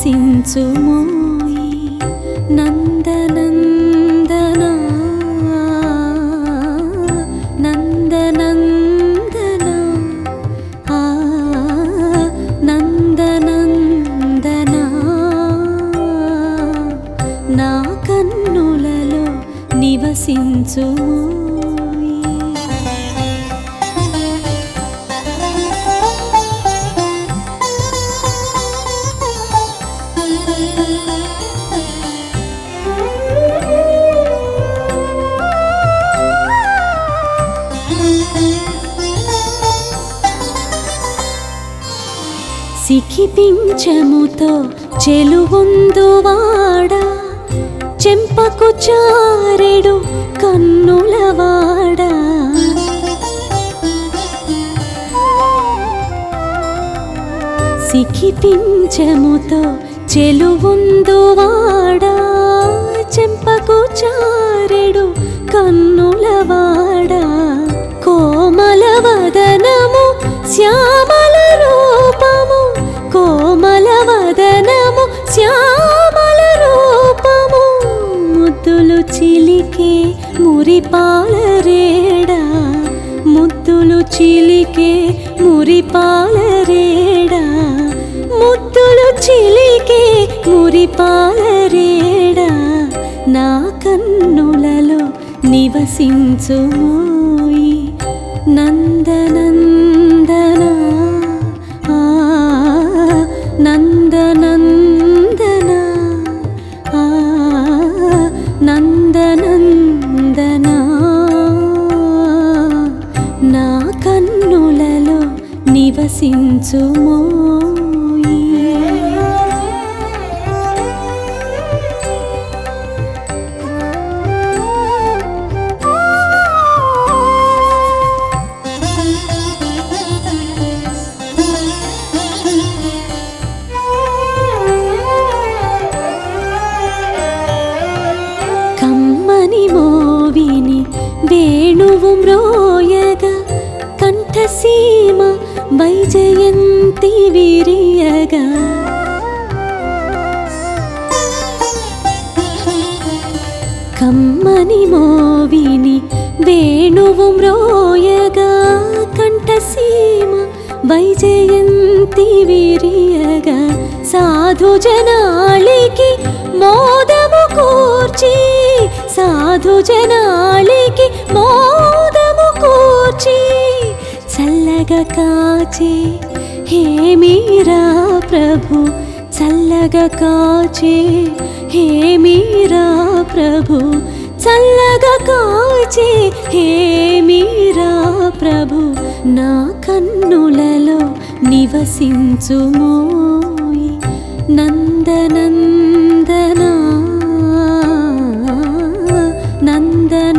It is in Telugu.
నివసించుమోయి నందనందన నందనందన ఆ నందనందన నా కన్నులలో నివసించుమోయి సిఖిపించముతో చెలువొందువాడా చెంపకు చారెడు కన్నులవాడా సిఖిపించముతో చెలువొందువాడా చెంపకు చారెడు కన్నులవాడా కోమల వదనము శ్యామల రూపము కోమల వదనము శ్యామల రూపము ముద్దులు చిలికే మురిపాలరేడా ముద్దులు చిలికే మురిపాలరేడా ముద్దులు చిలికే మురిపాలరేడా నా కన్నులలో నివసించుమోయి నందనందన ఆ నందనందన ఆ నందనందన నా కన్నులలో నివసించుమోయి కమ్మని మోవిని వేణువు మ్రోయగా కంఠసీమ వైజయంతి విరియగా కమ్మని మోవిని వేణువు మ్రోయగా కంఠసీమ వైజయంతి విరియగా సాధు జనాళికి మోదము కూర్చి సాధు జనాళికి మోదము కూర్చి చల్లగా కాచే హే మీరా ప్రభు చల్లగా కాచే హే మీరా ప్రభు చల్లగా కాచే హే మీరా ప్రభు నా కన్నులలో నివసించుమోయి నందనందన నందనందన